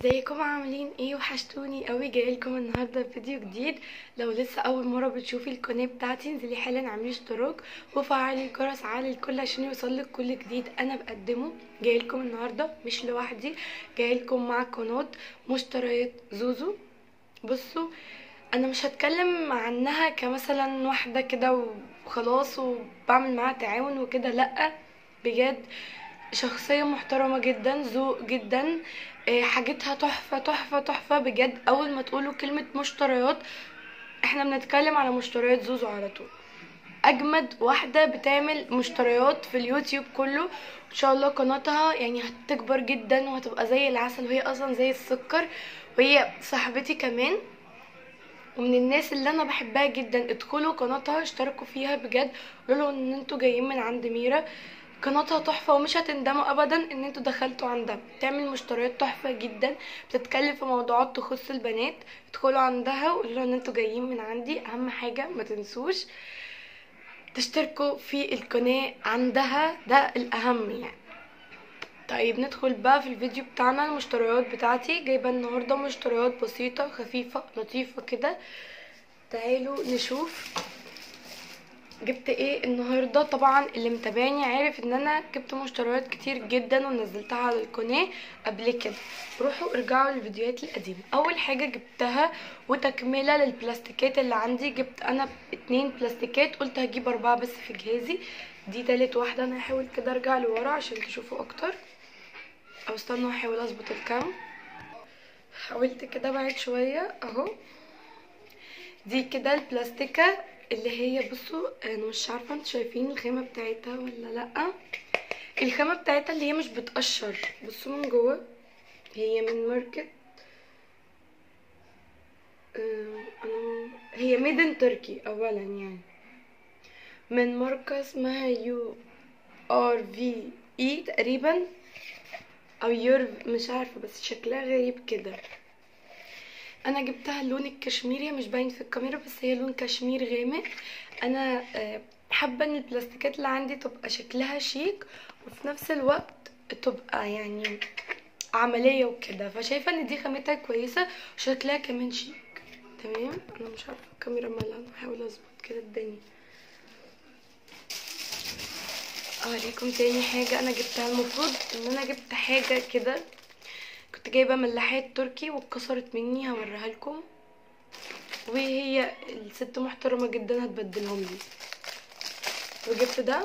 ازيكم عاملين ايه وحشتوني قوي جايلكم النهارده بفيديو جديد لو لسه اول مره بتشوفي القناه بتاعتي انزلي حالا اعملي اشتراك وفعلي الجرس على الكل عشان يوصلك كل جديد انا بقدمه جايلكم النهارده مش لوحدي جايلكم مع قناه مشتريات زوزو بصوا انا مش هتكلم عنها كمثلا واحده كده وخلاص وبعمل معاها تعاون وكده لا بجد شخصية محترمة جدا ذوق جدا إيه، حاجتها تحفة تحفة تحفة بجد أول ما تقولوا كلمة مشتريات احنا بنتكلم على مشتريات زوزو على طول أجمد واحدة بتعمل مشتريات في اليوتيوب كله إن شاء الله قناتها يعني هتكبر جدا وهتبقى زي العسل وهي أصلا زي السكر وهي صاحبتي كمان ومن الناس اللي انا بحبها جدا ادخلوا قناتها اشتركوا فيها بجد قولوا ان انتوا جايين من عند ميرا قناتها تحفة ومش هتندموا ابدا ان انتوا دخلتوا عندها بتعمل مشتريات تحفة جدا بتتكلم في موضوعات تخص البنات ادخلوا عندها وقولوا ان انتوا جايين من عندي اهم حاجة ما تنسوش تشتركوا في القناة عندها ده الاهم يعني طيب ندخل بقى في الفيديو بتاعنا المشتريات بتاعتي جايبه النهارده مشتريات بسيطه خفيفه لطيفه كده تعالوا نشوف جبت ايه النهارده طبعا اللي متابعني عارف ان انا جبت مشتريات كتير جدا ونزلتها على القناه قبل كده روحوا ارجعوا للفيديوهات القديمه اول حاجه جبتها وتكمله للبلاستيكات اللي عندي جبت انا اتنين بلاستيكات قلت هجيب اربعه بس في جهازي دي تالت واحده انا هحاول كده ارجع لورا عشان تشوفوا اكتر او استنوا احاول اظبط الكام حاولت كده بعد شويه اهو دي كده البلاستيكه اللي هي بصوا انا مش عارفه انتوا شايفين الخامه بتاعتها ولا لا الخامه بتاعتها اللي هي مش بتقشر بصوا من جوه هي من ماركه آه، انا هي ميدن تركي اولا يعني من ماركه اسمها يو ار في اي تقريبا او يورف مش عارفه بس شكلها غريب كده انا جبتها اللون الكشميري مش باين في الكاميرا بس هي لون كشمير غامق انا آه، حابه ان البلاستيكات اللي عندي تبقى شكلها شيك وفي نفس الوقت تبقى يعني عمليه وكده فشايفه ان دي خامتها كويسه وشكلها كمان شيك تمام انا مش عارفه الكاميرا مالها انا هحاول اظبط كده الدنيا اوريكم تاني حاجه انا جبتها المفروض ان انا جبت حاجه كده كنت جايبه ملاحات تركي واتكسرت مني هوريها لكم وهي الست محترمه جدا هتبدلهم لي وجبت ده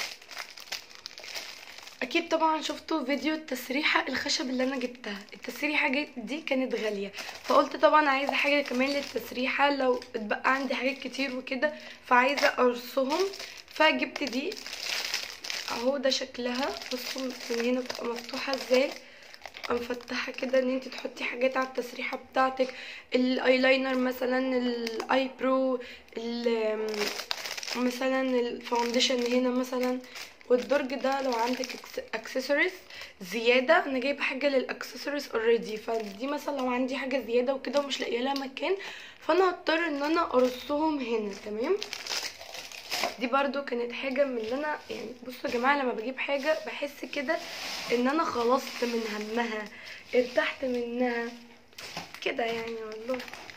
اكيد طبعا شفتوا فيديو التسريحه الخشب اللي انا جبتها التسريحه جي- دي كانت غاليه فقلت طبعا عايزه حاجه كمان للتسريحه لو اتبقى عندي حاجات كتير وكده فعايزه ارصهم فجبت دي اهو ده شكلها بصوا من هنا بتبقى مفتوحه ازاي بتبقى مفتحه كده ان انت تحطي حاجات على التسريحه بتاعتك الايلاينر مثلا الاي برو ال- مثلا الفاونديشن هنا مثلا والدرج ده لو عندك اكسسوارز زياده انا جايبه حاجه للاكسسوارز اوريدي فدي مثلا لو عندي حاجه زياده وكده ومش لاقيه لها مكان فانا هضطر ان انا ارصهم هنا تمام دي برضو كانت حاجة من اللي انا يعني بصوا يا جماعة لما بجيب حاجة بحس كده ان انا خلصت من همها ارتحت منها كده يعني والله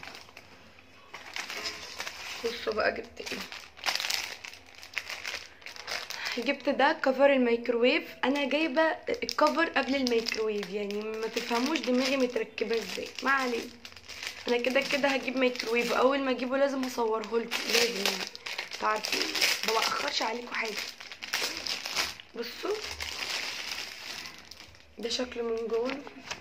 بصوا بقى جبت ايه جبت ده كفر الميكروويف انا جايبه الكفر قبل الميكروويف يعني ما تفهموش دماغي متركبه ازاي ما عليه انا كده كده هجيب ميكروويف واول ما اجيبه لازم اصوره لكم لازم يعني انتوا عارفين ما باخرش عليكم حاجه بصوا ده شكله من جوه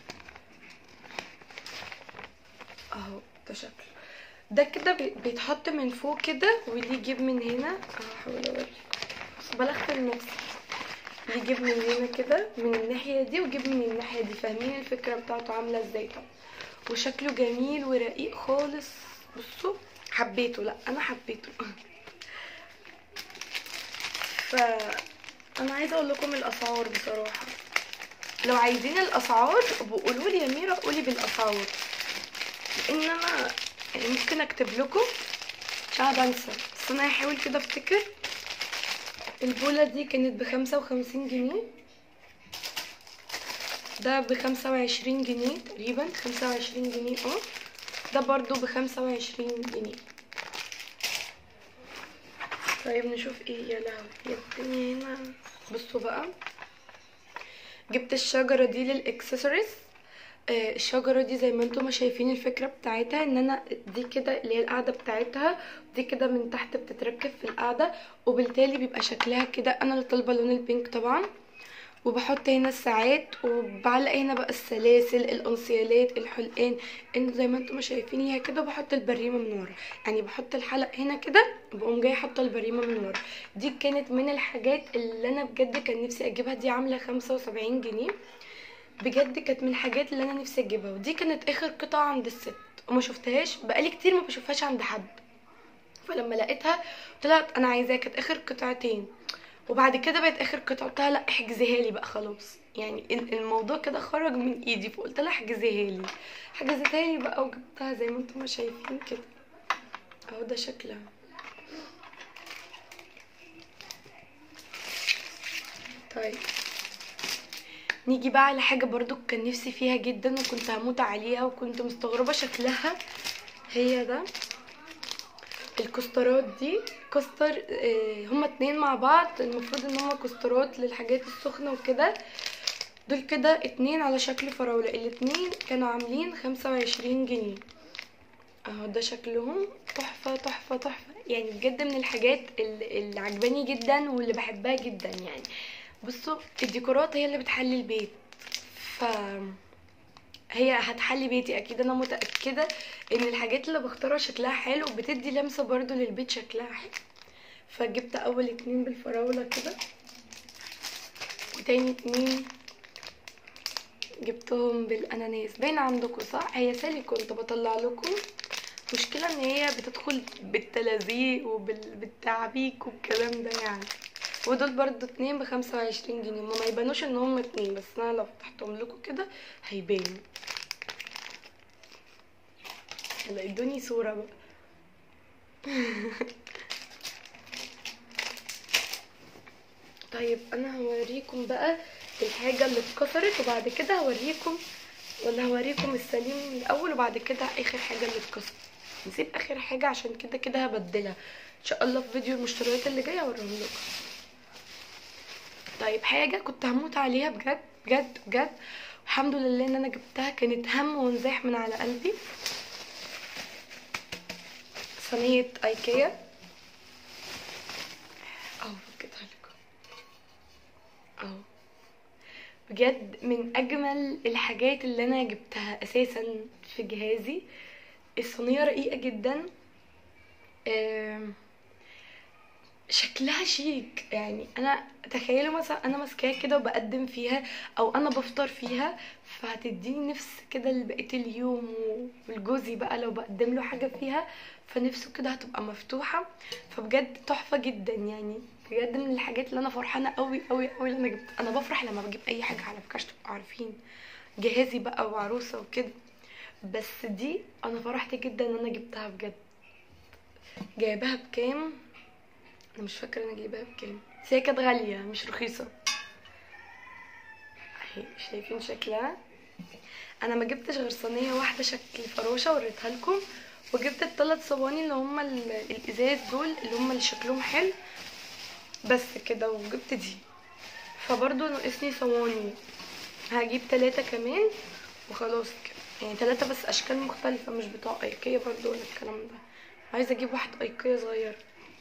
اهو ده شكله ده كده بي- بيتحط من فوق كده واللي يجيب من هنا اهو هحاول اوريكم بس بلخفل نفسي يجيب من هنا كده من الناحية دي ويجيب من الناحية دي فاهمين الفكرة بتاعته عاملة ازاي طبعا وشكله جميل ورقيق خالص بصوا حبيته لا انا حبيته ف انا عايزه اقول لكم الاسعار بصراحه لو عايزين الاسعار بقولوا لي يا ميرا قولي بالاسعار لان انا يعني ممكن اكتب لكم عشان أنا بنسى بس انا هحاول كده افتكر البولة دي كانت بخمسة وخمسين جنيه ده بخمسة وعشرين جنيه تقريبا خمسة وعشرين جنيه اه ده برضو بخمسة وعشرين جنيه طيب نشوف ايه يا لهوي يا الدنيا هنا بصوا بقى جبت الشجرة دي للاكسسوارز آه، الشجرة دي زي ما انتم شايفين الفكرة بتاعتها ان انا دي كده اللي هي القاعدة بتاعتها دي كده من تحت بتتركب في القاعدة وبالتالي بيبقى شكلها كده انا اللي طالبة لون البينك طبعا وبحط هنا الساعات وبعلق هنا بقى السلاسل الانسيالات الحلقان ان زي ما انتم شايفين هي كده بحط البريمه من ورا يعني بحط الحلق هنا كده بقوم جايه حاطه البريمه من ورا دي كانت من الحاجات اللي انا بجد كان نفسي اجيبها دي عامله خمسة وسبعين جنيه بجد كانت من الحاجات اللي انا نفسي اجيبها ودي كانت اخر قطعه عند الست وما شفتهاش بقالي كتير ما بشوفهاش عند حد فلما لقيتها طلعت انا عايزاها كانت اخر قطعتين وبعد كده بقت اخر قطعه قلت لها لا احجزيها لي بقى خلاص يعني ال- الموضوع كده خرج من ايدي فقلت لها احجزيها لي حجزتها لي بقى وجبتها زي ما انتم شايفين كده اهو ده شكلها طيب نيجي بقى على حاجه برضو كان نفسي فيها جدا وكنت هموت عليها وكنت مستغربه شكلها هي ده الكسترات دي كستر آه، هما اتنين مع بعض المفروض ان هما كسترات للحاجات السخنة وكده دول كده اتنين على شكل فراولة الاتنين كانوا عاملين خمسة وعشرين جنيه اهو ده شكلهم تحفة تحفة تحفة يعني بجد من الحاجات اللي اللي عجباني جدا واللي بحبها جدا يعني بصوا الديكورات هي اللي بتحلي البيت ف هي هتحلي بيتي اكيد انا متاكده ان الحاجات اللي بختارها شكلها حلو وبتدي لمسه برضو للبيت شكلها حلو فجبت اول اتنين بالفراوله كده وتاني اتنين جبتهم بالاناناس باين عندكم صح هي سالي كنت بطلع لكم مشكلة ان هي بتدخل بالتلازيق وبالتعبيك والكلام ده يعني ودول برضو اتنين بخمسة وعشرين جنيه هما ما يبانوش ان هم اتنين بس انا لو فتحتهم لكم كده هيبانوا يلا ادوني صورة بقى طيب انا هوريكم بقى الحاجة اللي اتكسرت وبعد كده هوريكم ولا هوريكم السليم الاول وبعد كده اخر حاجة اللي اتكسرت نسيب اخر حاجة عشان كده كده هبدلها ان شاء الله في فيديو المشتريات اللي جاي هوريهم لكم طيب حاجة كنت هموت عليها بجد بجد بجد الحمد لله ان انا جبتها كانت هم وانزاح من على قلبي صينية ايكيا اهو فكتها لكم اهو بجد من اجمل الحاجات اللي انا جبتها اساسا في جهازي الصينية رقيقة جدا آم، شكلها شيك يعني انا تخيلوا مثلا انا ماسكاها كده وبقدم فيها او انا بفطر فيها فهتديني نفس كده لبقيه اليوم والجوزي بقى لو بقدم له حاجه فيها فنفسه كده هتبقى مفتوحه فبجد تحفه جدا يعني بجد من الحاجات اللي انا فرحانه قوي قوي قوي اللي انا جبت انا بفرح لما بجيب اي حاجه على فكره عشان تبقوا عارفين جهازي بقى وعروسه وكده بس دي انا فرحت جدا ان انا جبتها بجد جايباها بكام انا مش فاكره انا جايباها بكام بس هي كانت غاليه مش رخيصه اهي شايفين شكلها انا ما جبتش غير صينيه واحده شكل فروشه وريتها لكم وجبت الثلاث صواني اللي هم ال- الازاز دول اللي هم اللي شكلهم حلو بس كده وجبت دي فبرضه ناقصني صواني هجيب ثلاثة كمان وخلاص كده يعني ثلاثة بس اشكال مختلفة مش بتوع ايكيا برضه ولا الكلام ده عايزة اجيب واحد ايكيا صغير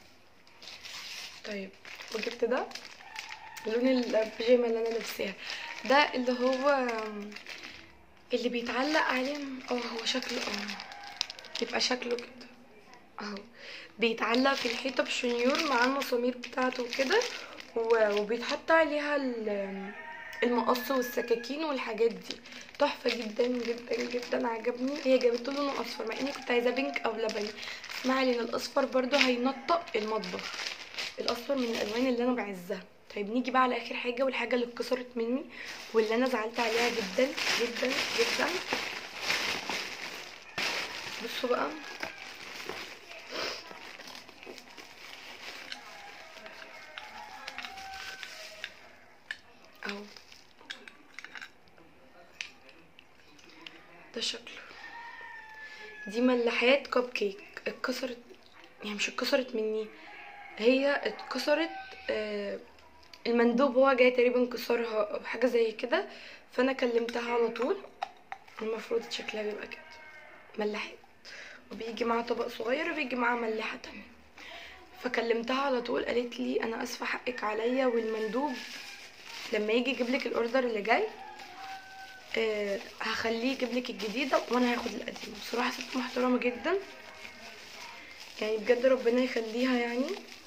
طيب وجبت ده لون البيجامه اللي انا لابساها ده اللي هو اللي بيتعلق عليه اه هو شكله اه يبقى شكله كده اهو بيتعلق في الحيطه بشنيور مع المسامير بتاعته كده و- وبيتحط عليها ال- المقص والسكاكين والحاجات دي تحفه جدا جدا جدا عجبني هي جابت له لونه اصفر مع اني كنت عايزاه بينك او لبني ما علينا الاصفر برضو هينطق المطبخ الاصفر من الالوان اللي انا بعزها طيب نيجي بقى على اخر حاجه والحاجه اللي اتكسرت مني واللي انا زعلت عليها جدا جدا جدا بصوا بقى اهو ده شكله دي ملاحات كب كيك اتكسرت يعني مش اتكسرت مني هي اتكسرت آه المندوب هو جاي تقريبا كسرها او حاجه زي كده فانا كلمتها على طول المفروض شكلها بيبقى كده ملاحات وبيجي معاها طبق صغير وبيجي معاها ملاحه تانية فكلمتها على طول قالت لي انا اسفه حقك عليا والمندوب لما يجي يجيب لك الاوردر اللي جاي آه هخليه يجيب لك الجديده وانا هاخد القديمه بصراحه ست محترمه جدا يعني بجد ربنا يخليها يعني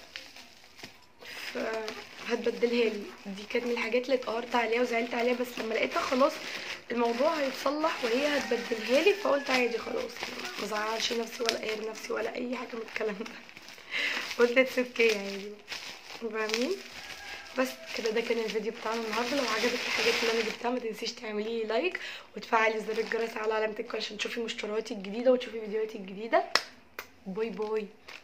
فهتبدلها لي دي كانت من الحاجات اللي اتقهرت عليها وزعلت عليها بس لما لقيتها خلاص الموضوع هيتصلح وهي هتبدلها لي فقلت عادي خلاص يعني ما زعلش نفسي ولا قاير نفسي ولا اي حاجه من الكلام ده قلت اتس اوكي يعني فاهمين بس كده ده كان الفيديو بتاعنا النهارده لو عجبك الحاجات اللي انا جبتها ما تنسيش تعملي لي لايك وتفعلي زر الجرس على علامه الكل عشان تشوفي مشترياتي الجديده وتشوفي فيديوهاتي الجديده باي باي